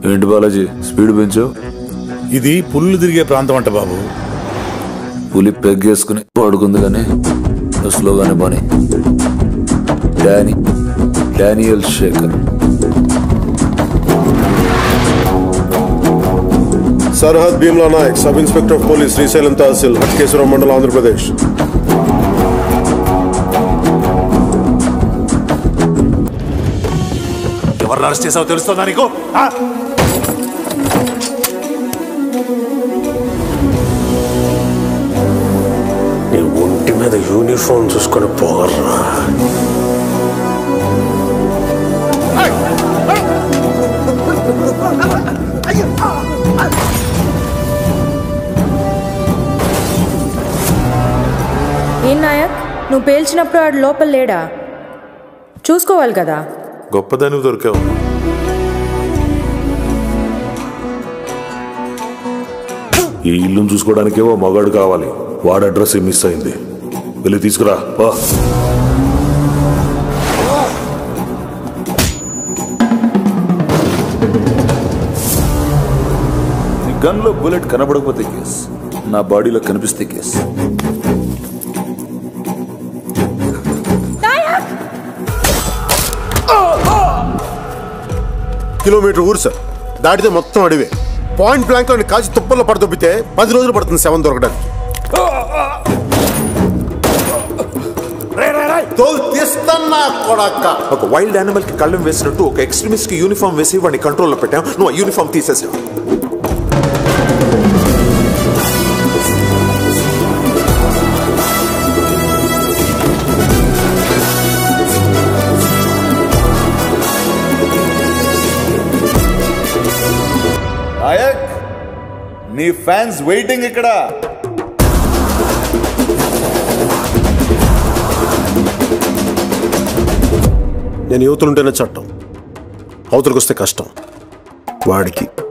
ఏంటి బాలాజీ స్పీడ్ పెంచు ఇది పుల్లు తిరిగే ప్రాంతం అంట బాబు పులి పెగ్గేసుకుని పడుకుంది కానీ నువ్వు స్లోగానే పని డానీ డానియల్ శేఖర్ సర్హద్ Bheemla Nayak sub inspector of police Srisailam tehsil Hatkeshwaram మండలం ఆంధ్రప్రదేశ్ ఎవరిని అరెస్ట్ చేసావో తెలుస్తుందా నీకు ఆ? నీ ఒంటి మీద యూనిఫామ్ చూసుకొని పోగలరా ఏం నాయక్ నువ్వు పేల్చినప్పుడు ఆడు లోపల లేడా చూసుకోవాలి కదా గొప్పదాని దొరికావు ఈ ఇల్లును చూసుకోవడానికేమో మగాడు కావాలి వాడి అడ్రస్ మిస్ అయింది వెళ్ళి తీసుకురా వా నీ గన్లో బుల్లెట్ కనబడకపోతే కేస్ నా బాడీలో కనిపిస్తే కేస్ కిలోమీటర్ ఊరు సార్ దాటితే మొత్తం అడివే పాయింట్ బ్లాంక్ లో కాల్చి తుప్పల్లో పడదొబ్బితే పది రోజులు పడుతుంది శవం దొరకడానికి తోలు తీస్తన్నా కొడక్క ఒక వైల్డ్ యానిమల్ కి కళ్ళం వేసినట్టు ఒక ఎక్స్ట్రీమిస్ట్ కి యూనిఫామ్ వేసి వాడిని కంట్రోల్లో పెట్టాం నువ్వు ఆ యూనిఫామ్ తీసేసావు నాయక్ నీ ఫ్యాన్స్ వెయిటింగ్ ఇక్కడ నేను యువతులుంటేనే చట్టం అవతలకు వస్తే కష్టం వాడికి